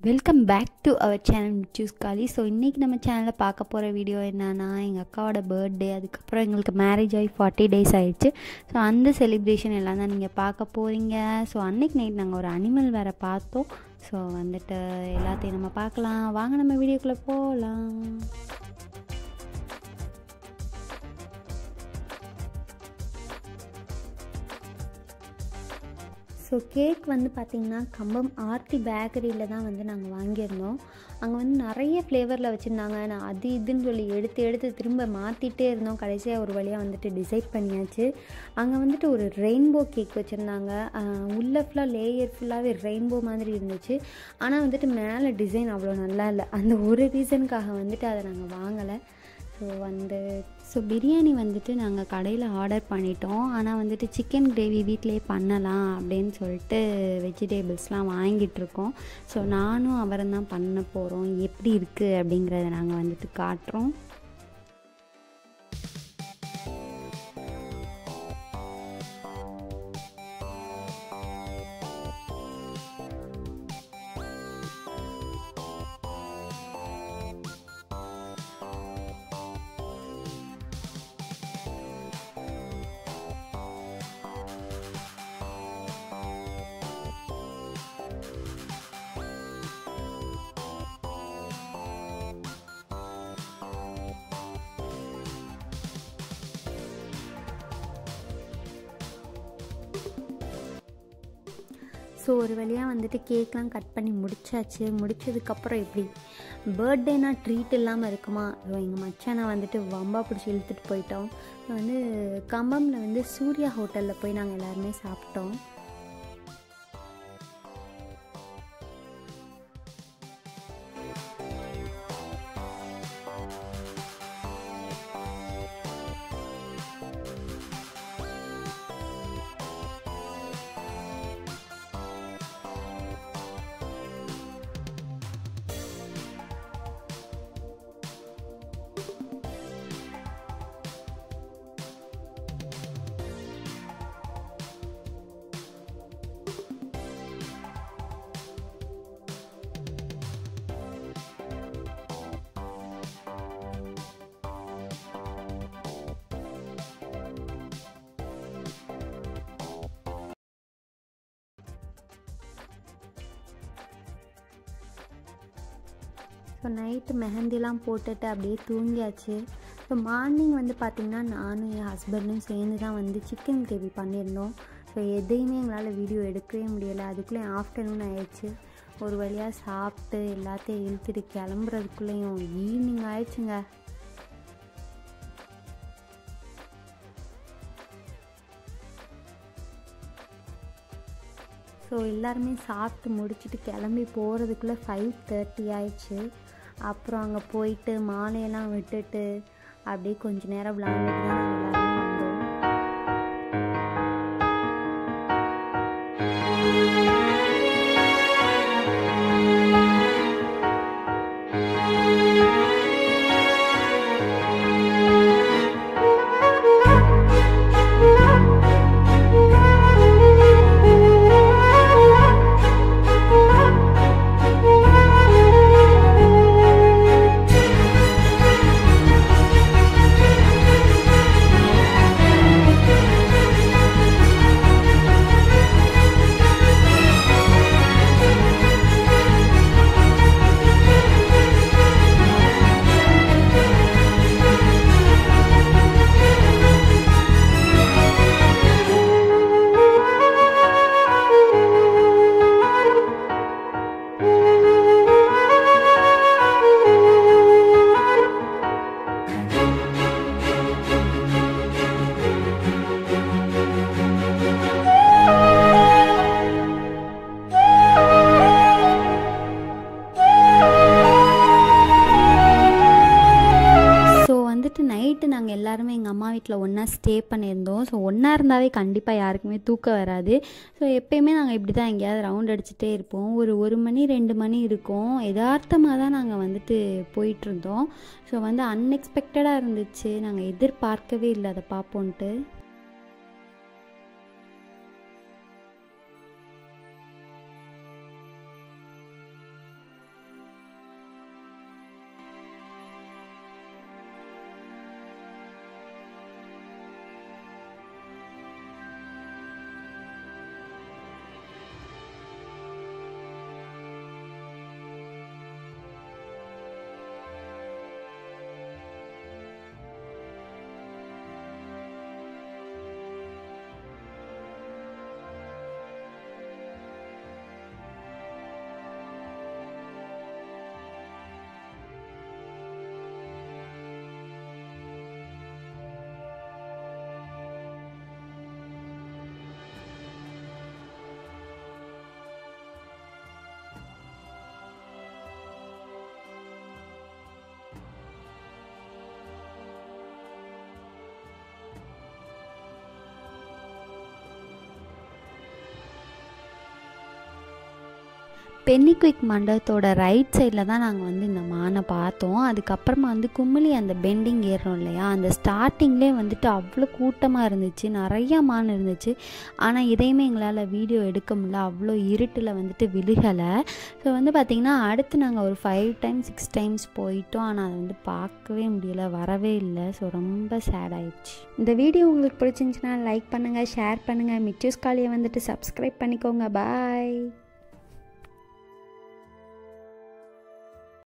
welcome back to our channel சூஸ் காலி so இன்றைக்கி நம்ம சேனலில் பார்க்க போகிற வீடியோ என்னன்னா எங்கள் அக்காவோட பர்த்டே அதுக்கப்புறம் எங்களுக்கு மேரேஜ் ஆகி ஃபார்ட்டி டேஸ் ஆயிடுச்சு ஸோ அந்த செலிப்ரேஷன் எல்லாம் தான் நீங்கள் பார்க்க போகிறீங்க ஸோ அன்னைக்கு நைட் நாங்கள் ஒரு அனிமல் வேறு பார்த்தோம் ஸோ வந்துட்டு எல்லாத்தையும் நம்ம பார்க்கலாம் வாங்க நம்ம வீடியோக்குள்ளே போகலாம் ஸோ கேக் வந்து பார்த்திங்கன்னா கம்பம் ஆர்த்தி பேக்கரியில் தான் வந்து நாங்கள் வாங்கியிருந்தோம் அங்கே வந்து நிறைய ஃப்ளேவரில் வச்சுருந்தாங்க நான் அது இதுன்னு சொல்லி எடுத்து எடுத்து திரும்ப மாற்றிட்டே இருந்தோம் கடைசியாக ஒரு வழியாக வந்துட்டு டிசைட் பண்ணியாச்சு அங்கே வந்துட்டு ஒரு ரெயின்போ கேக் வச்சுருந்தாங்க உள்ளே ஃபுல்லாக லேயர் ஃபுல்லாகவே ரெயின்போ மாதிரி இருந்துச்சு ஆனால் வந்துட்டு மேலே டிசைன் அவ்வளோ நல்லா இல்லை அந்த ஒரு ரீசனுக்காக வந்துட்டு அதை நாங்கள் வாங்கலை ஸோ வந்து ஸோ பிரியாணி வந்துட்டு நாங்கள் கடையில் ஆர்டர் பண்ணிட்டோம் ஆனால் வந்துட்டு சிக்கன் கிரேவி வீட்டிலே பண்ணலாம் அப்படின்னு சொல்லிட்டு வெஜிடேபிள்ஸ்லாம் வாங்கிட்டுருக்கோம் ஸோ நானும் அவரும் தான் பண்ண போகிறோம் எப்படி இருக்குது அப்படிங்கிறத நாங்கள் வந்துட்டு காட்டுறோம் ஸோ ஒரு வழியாக வந்துட்டு கேக்லாம் கட் பண்ணி முடிச்சாச்சு முடிச்சதுக்கப்புறம் எப்படி பர்த்டேனா ட்ரீட் இல்லாமல் இருக்குமா ஸோ எங்கள் மச்சானை வந்துட்டு வம்பா பிடிச்சி இழுத்துட்டு போயிட்டோம் வந்து கம்பமில் வந்து சூர்யா ஹோட்டலில் போய் நாங்கள் எல்லாருமே சாப்பிட்டோம் ஸோ நைட்டு மெஹந்திலாம் போட்டுட்டு அப்படியே தூங்கியாச்சு ஸோ மார்னிங் வந்து பார்த்திங்கன்னா நானும் என் ஹஸ்பண்டும் சேர்ந்து தான் வந்து சிக்கன் கிரேவி பண்ணியிருந்தோம் ஸோ எதையுமே எங்களால் வீடியோ எடுக்கவே முடியலை அதுக்குள்ளே ஆஃப்டர்நூன் ஆயிடுச்சு ஒரு வழியாக சாப்பிட்டு எல்லாத்தையும் இழுத்துட்டு கிளம்புறதுக்குள்ளேயும் ஈவினிங் ஆயிடுச்சுங்க ஸோ எல்லாருமே சாப்பிட்டு முடிச்சுட்டு கிளம்பி போகிறதுக்குள்ளே ஃபைவ் தேர்ட்டி ஆயிடுச்சு அப்புறம் அங்கே போயிட்டு மாலையெல்லாம் விட்டுட்டு அப்படியே கொஞ்ச நேரம் விளாண்டுட்டு தான் நாங்கள் எல்லாருமே வந்தோம் நைட்டு நாங்கள் எல்லாருமே எங்கள் அம்மா வீட்டில் ஒன்றா ஸ்டே பண்ணியிருந்தோம் ஸோ ஒன்றா இருந்தாவே கண்டிப்பாக யாருக்குமே தூக்கம் வராது ஸோ எப்போயுமே நாங்கள் இப்படி தான் எங்கேயாவது ரவுண்ட் அடிச்சுட்டே இருப்போம் ஒரு ஒரு மணி ரெண்டு மணி இருக்கும் யதார்த்தமாக தான் நாங்கள் வந்துட்டு போயிட்டுருந்தோம் ஸோ வந்து அன்எக்ஸ்பெக்டடாக இருந்துச்சு நாங்கள் எதிர்பார்க்கவே இல்லை அதை பார்ப்போன்ட்டு பென்னிக்விக் மண்டபத்தோட ரைட் சைடில் தான் நாங்கள் வந்து இந்த மானை பார்த்தோம் அதுக்கப்புறமா வந்து கும்மிளி அந்த பெண்டிங் ஏறுறோம் இல்லையா அந்த ஸ்டார்டிங்லேயே வந்துட்டு அவ்வளோ கூட்டமாக இருந்துச்சு நிறையா மான் இருந்துச்சு ஆனால் இதையுமே எங்களால் வீடியோ எடுக்க முடியல அவ்வளோ இருட்டில் வந்துட்டு விழுகலை ஸோ வந்து பார்த்திங்கன்னா அடுத்து நாங்கள் ஒரு ஃபைவ் டைம்ஸ் சிக்ஸ் டைம்ஸ் போயிட்டோம் ஆனால் அதை வந்து பார்க்கவே முடியல வரவே இல்லை ஸோ ரொம்ப சேட் ஆயிடுச்சு இந்த வீடியோ உங்களுக்கு பிடிச்சிருந்துச்சுன்னா லைக் பண்ணுங்கள் ஷேர் பண்ணுங்கள் மிச்சூஸ் காலியை வந்துட்டு சப்ஸ்கிரைப் பண்ணிக்கோங்க பாய்